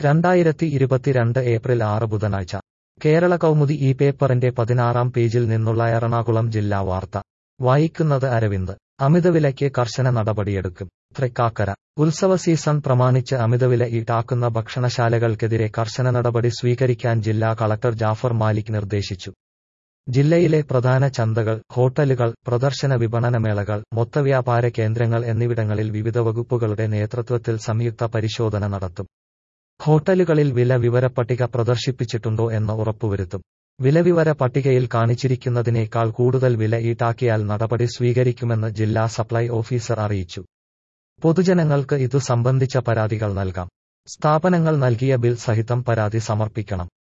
രണ്ടായിരത്തി ഇരുപത്തിരണ്ട് ഏപ്രിൽ ആറ് ബുധനാഴ്ച കേരള കൗമുദി ഈ പേപ്പറിന്റെ പതിനാറാം പേജിൽ നിന്നുള്ള എറണാകുളം ജില്ലാ വാർത്ത വായിക്കുന്നത് അരവിന്ദ് അമിതവിലയ്ക്ക് കർശന നടപടിയെടുക്കും തൃക്കാക്കര ഉത്സവ സീസൺ പ്രമാണിച്ച് അമിതവില ഈടാക്കുന്ന ഭക്ഷണശാലകൾക്കെതിരെ കർശന നടപടി സ്വീകരിക്കാൻ ജില്ലാ കളക്ടർ ജാഫർ മാലിക് നിർദ്ദേശിച്ചു ജില്ലയിലെ പ്രധാന ചന്തകൾ ഹോട്ടലുകൾ പ്രദർശന വിപണനമേളകൾ മൊത്തവ്യാപാര കേന്ദ്രങ്ങൾ എന്നിവിടങ്ങളിൽ വിവിധ വകുപ്പുകളുടെ നേതൃത്വത്തിൽ സംയുക്ത പരിശോധന നടത്തും ഹോട്ടലുകളിൽ വില വിവരപ്പട്ടിക പ്രദർശിപ്പിച്ചിട്ടുണ്ടോ എന്ന് ഉറപ്പുവരുത്തും വിലവിവര പട്ടികയിൽ കാണിച്ചിരിക്കുന്നതിനേക്കാൾ കൂടുതൽ വില ഈടാക്കിയാൽ നടപടി സ്വീകരിക്കുമെന്ന് ജില്ലാ സപ്ലൈ ഓഫീസർ അറിയിച്ചു പൊതുജനങ്ങൾക്ക് ഇതു സംബന്ധിച്ച പരാതികൾ നൽകാം സ്ഥാപനങ്ങൾ നൽകിയ ബിൽ സഹിതം പരാതി സമർപ്പിക്കണം